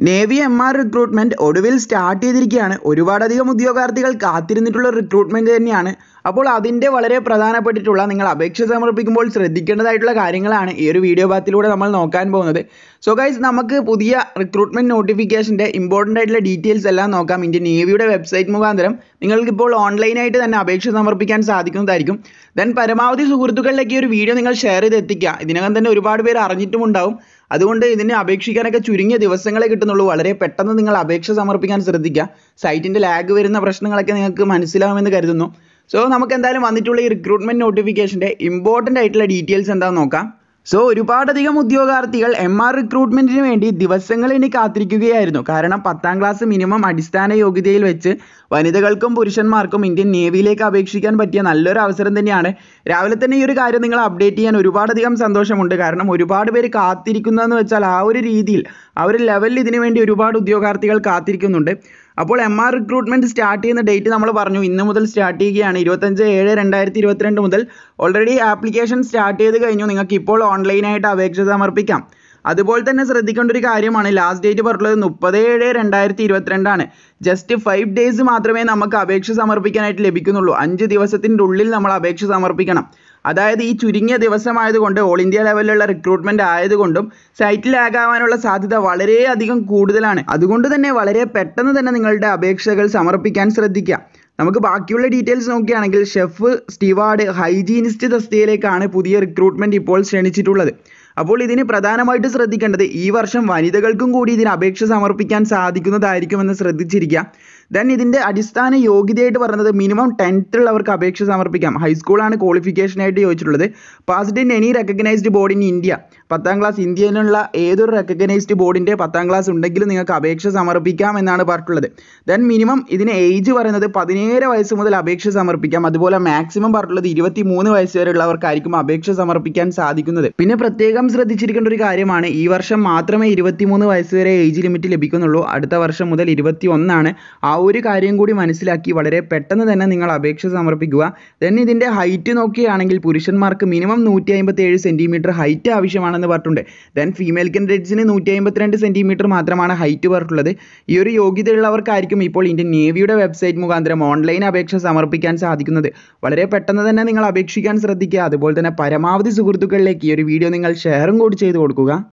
navy M R recruitment ഒടുവിൽ start ചെയ്തിരിക്കുകയാണ് ഒരുപാടധികം ഉദ്യോഗാർത്ഥികൾ കാത്തിരുന്നിട്ടുള്ള റിക്രൂട്ട്മെന്റ് തന്നെയാണ് അപ്പോൾ അതിൻ്റെ വളരെ പ്രധാനപ്പെട്ടിട്ടുള്ള നിങ്ങൾ അപേക്ഷ സമർപ്പിക്കുമ്പോൾ ശ്രദ്ധിക്കേണ്ടതായിട്ടുള്ള കാര്യങ്ങളാണ് ഈ ഒരു വീഡിയോ ഭാഗത്തിലൂടെ നമ്മൾ നോക്കാൻ പോകുന്നത് സോ ഗൈസ് നമുക്ക് പുതിയ റിക്രൂട്ട്മെന്റ് നോട്ടിഫിക്കേഷൻ്റെ ഇമ്പോർട്ടൻ്റ് ആയിട്ടുള്ള ഡീറ്റെയിൽസ് എല്ലാം നോക്കാം ഇന്ത്യൻ നേവിയുടെ വെബ്സൈറ്റ് മുഖാന്തരം നിങ്ങൾക്കിപ്പോൾ ഓൺലൈനായിട്ട് തന്നെ അപേക്ഷ സമർപ്പിക്കാൻ സാധിക്കുന്നതായിരിക്കും ദെൻ പരമാവധി സുഹൃത്തുക്കളിലേക്ക് ഈ ഒരു വീഡിയോ നിങ്ങൾ ഷെയർ ചെയ്ത് എത്തിക്കുക ഇതിനകം തന്നെ ഒരുപാട് പേര് അറിഞ്ഞിട്ടുമുണ്ടാവും അതുകൊണ്ട് ഇതിന് അപേക്ഷിക്കാനൊക്കെ ചുരുങ്ങിയ ദിവസങ്ങളെ കിട്ടുന്നുള്ളൂ വളരെ പെട്ടെന്ന് നിങ്ങൾ അപേക്ഷ സമർപ്പിക്കാൻ ശ്രദ്ധിക്കുക സൈറ്റിൻ്റെ ലാഗ് വരുന്ന പ്രശ്നങ്ങളൊക്കെ നിങ്ങൾക്ക് മനസ്സിലാവുമെന്ന് കരുതുന്നു സോ നമുക്ക് എന്തായാലും വന്നിട്ടുള്ള ഈ റിക്രൂട്ട്മെന്റ് നോട്ടിഫിക്കേഷൻ്റെ ഇമ്പോർട്ടൻ്റ് ആയിട്ടുള്ള ഡീറ്റെയിൽസ് എന്താണെന്ന് നോക്കാം സോ ഒരുപാടധികം ഉദ്യോഗാർത്ഥികൾ എം ആർ റിക്രൂട്ട്മെന്റിന് വേണ്ടി ദിവസങ്ങൾ ഇനി കാത്തിരിക്കുകയായിരുന്നു കാരണം പത്താം ക്ലാസ് മിനിമം അടിസ്ഥാന യോഗ്യതയിൽ വെച്ച് വനിതകൾക്കും പുരുഷന്മാർക്കും ഇന്ത്യൻ നേവിയിലേക്ക് അപേക്ഷിക്കാൻ പറ്റിയ നല്ലൊരു അവസരം തന്നെയാണ് രാവിലെ തന്നെ ഈ ഒരു കാര്യം നിങ്ങൾ അപ്ഡേറ്റ് ചെയ്യാൻ ഒരുപാടധികം സന്തോഷമുണ്ട് കാരണം ഒരുപാട് പേര് കാത്തിരിക്കുന്നതെന്ന് വെച്ചാൽ ആ ഒരു രീതിയിൽ ആ ഒരു ലെവലിൽ ഇതിനു വേണ്ടി ഒരുപാട് ഉദ്യോഗാർത്ഥികൾ കാത്തിരിക്കുന്നുണ്ട് അപ്പോൾ എം ആർ റിക്രൂട്ട്മെന്റ് സ്റ്റാർട്ട് ചെയ്യുന്ന ഡേറ്റ് നമ്മൾ പറഞ്ഞു ഇന്ന് മുതൽ സ്റ്റാർട്ട് ചെയ്യുകയാണ് ഇരുപത്തഞ്ച് ഏഴ് രണ്ടായിരത്തി ഇരുപത്തിരണ്ട് മുതൽ ഓൾറെഡി ആപ്ലിക്കേഷൻ സ്റ്റാർട്ട് ചെയ്ത് കഴിഞ്ഞു നിങ്ങൾക്ക് ഇപ്പോൾ ഓൺലൈനായിട്ട് അപേക്ഷ സമർപ്പിക്കാം അതുപോലെ തന്നെ ശ്രദ്ധിക്കേണ്ട ഒരു കാര്യമാണ് ലാസ്റ്റ് ഡേറ്റ് പറഞ്ഞിട്ടുള്ളത് മുപ്പത് ഏഴ് രണ്ടായിരത്തി ഇരുപത്തിരണ്ടാണ് ജസ്റ്റ് ഫൈവ് ഡേയ്സ് മാത്രമേ നമുക്ക് അപേക്ഷ സമർപ്പിക്കാനായിട്ട് ലഭിക്കുന്നുള്ളൂ അഞ്ച് ദിവസത്തിൻ്റെ ഉള്ളിൽ നമ്മൾ അപേക്ഷ സമർപ്പിക്കണം അതായത് ഈ ചുരുങ്ങിയ ദിവസമായതുകൊണ്ട് ഓൾ ഇന്ത്യ ലെവലിലുള്ള റിക്രൂട്ട്മെന്റ് ആയതുകൊണ്ടും സൈറ്റിൽ ലാഗ് ആവാനുള്ള സാധ്യത വളരെയധികം കൂടുതലാണ് അതുകൊണ്ട് തന്നെ വളരെ പെട്ടെന്ന് തന്നെ നിങ്ങളുടെ അപേക്ഷകൾ സമർപ്പിക്കാൻ ശ്രദ്ധിക്കുക നമുക്ക് ബാക്കിയുള്ള ഡീറ്റെയിൽസ് നോക്കുകയാണെങ്കിൽ ഷെഫ് സ്റ്റിവാർഡ് ഹൈജീനിസ്റ്റ് തസ്തികയിലേക്കാണ് പുതിയ റിക്രൂട്ട്മെന്റ് ഇപ്പോൾ ക്ഷണിച്ചിട്ടുള്ളത് അപ്പോൾ ഇതിന് പ്രധാനമായിട്ട് ശ്രദ്ധിക്കേണ്ടത് ഈ വർഷം വനിതകൾക്കും കൂടി ഇതിന് അപേക്ഷ സമർപ്പിക്കാൻ സാധിക്കുന്നതായിരിക്കുമെന്ന് ശ്രദ്ധിച്ചിരിക്കുക ദെൻ ഇതിൻ്റെ അടിസ്ഥാന യോഗ്യതയായിട്ട് പറയുന്നത് മിനിമം ടെൻത്ത് ഉള്ളവർക്ക് അപേക്ഷ സമർപ്പിക്കാം ഹൈസ്കൂളാണ് ക്വാളിഫിക്കേഷൻ ആയിട്ട് ചോദിച്ചിട്ടുള്ളത് passed in any recognised board in India പത്താം ക്ലാസ് ഇന്ത്യയിലുള്ള ഏതൊരു റെക്കഗ്നൈസ്ഡ് ബോർഡിൻ്റെ പത്താം ക്ലാസ് ഉണ്ടെങ്കിലും നിങ്ങൾക്ക് അപേക്ഷ സമർപ്പിക്കാം എന്നാണ് പറഞ്ഞിട്ടുള്ളത് ദെൻ മിനിമം ഇതിന് ഏജ് പറയുന്നത് പതിനേഴ് വയസ്സ് മുതൽ അപേക്ഷ സമർപ്പിക്കാം അതുപോലെ മാക്സിമം പറഞ്ഞിട്ടുള്ളത് ഇരുപത്തി മൂന്ന് വയസ്സ് വരെ ഉള്ളവർക്കായിരിക്കും അപേക്ഷ സമർപ്പിക്കാൻ സാധിക്കുന്നത് പിന്നെ പ്രത്യേകം ശ്രദ്ധിച്ചിരിക്കേണ്ട ഒരു കാര്യമാണ് ഈ വർഷം മാത്രമേ ഇരുപത്തിമൂന്ന് വയസ്സ് വരെ ഏജ് ലിമിറ്റ് ലഭിക്കുന്നുള്ളൂ അടുത്ത വർഷം മുതൽ ഇരുപത്തി ഒന്നാണ് ആ ഒരു കാര്യം കൂടി മനസ്സിലാക്കി വളരെ പെട്ടെന്ന് തന്നെ നിങ്ങൾ അപേക്ഷ സമർപ്പിക്കുക ദെൻ ഇതിൻ്റെ ഹൈറ്റ് നോക്കുകയാണെങ്കിൽ പുരുഷന്മാർക്ക് മിനിമം നൂറ്റി അമ്പത്തി ഏഴ് സെൻറ്റിമീറ്റർ ഹൈറ്റ് ആവശ്യമാണെന്ന് പറഞ്ഞിട്ടുണ്ട് ദെൻ ഫീമെയിൽ കാൻഡിഡേറ്റ്സിന് നൂറ്റി അമ്പത്തിരണ്ട് സെൻറ്റിമീറ്റർ മാത്രമാണ് ഹൈറ്റ് പറഞ്ഞിട്ടുള്ളത് ഈ ഒരു യോഗ്യതയുള്ളവർക്കായിരിക്കും ഇപ്പോൾ ഇന്ത്യൻ നേവിയുടെ വെബ്സൈറ്റ് മുഖാന്തരം ഓൺലൈൻ അപേക്ഷ സമർപ്പിക്കാൻ സാധിക്കുന്നത് വളരെ പെട്ടെന്ന് തന്നെ നിങ്ങൾ അപേക്ഷിക്കാൻ ശ്രദ്ധിക്കുക അതുപോലെ തന്നെ പരമാവധി സുഹൃത്തുക്കളിലേക്ക് ഈ ഒരു വീഡിയോ നിങ്ങൾ ഷെയറും കൂടി ചെയ്ത് കൊടുക്കുക